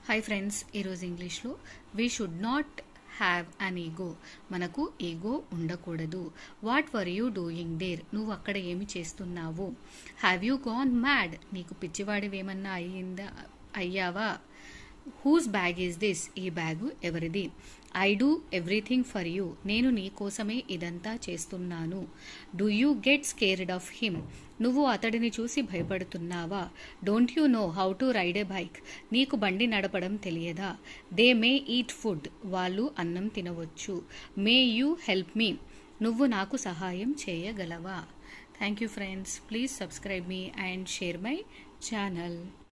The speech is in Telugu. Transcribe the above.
హాయ్ ఫ్రెండ్స్ ఈరోజు ఇంగ్లీష్లో we should not have an ego మనకు ఈగో ఉండకూడదు what are you doing there నువ్వు అక్కడ ఏమి చేస్తున్నావు హ్యావ్ యూ గాన్ మ్యాడ్ నీకు పిచ్చివాడివేమన్నా అయ్యిందా అయ్యావా హూస్ బ్యాగ్ ఈజ్ దిస్ ఈ బ్యాగు ఎవరిది I do everything for you నేను నీ కోసమే ఇదంతా చేస్తున్నాను do you get scared of him నువ్వు అతడిని చూసి భయపడుతున్నావా don't you know how to ride a bike నీకు బండి నడపడం తెలియదా దే మే ఈట్ ఫుడ్ వాళ్ళు అన్నం తినవచ్చు మే యూ హెల్ప్ మీ నువ్వు నాకు సహాయం చేయగలవా thank you friends please subscribe me and share my channel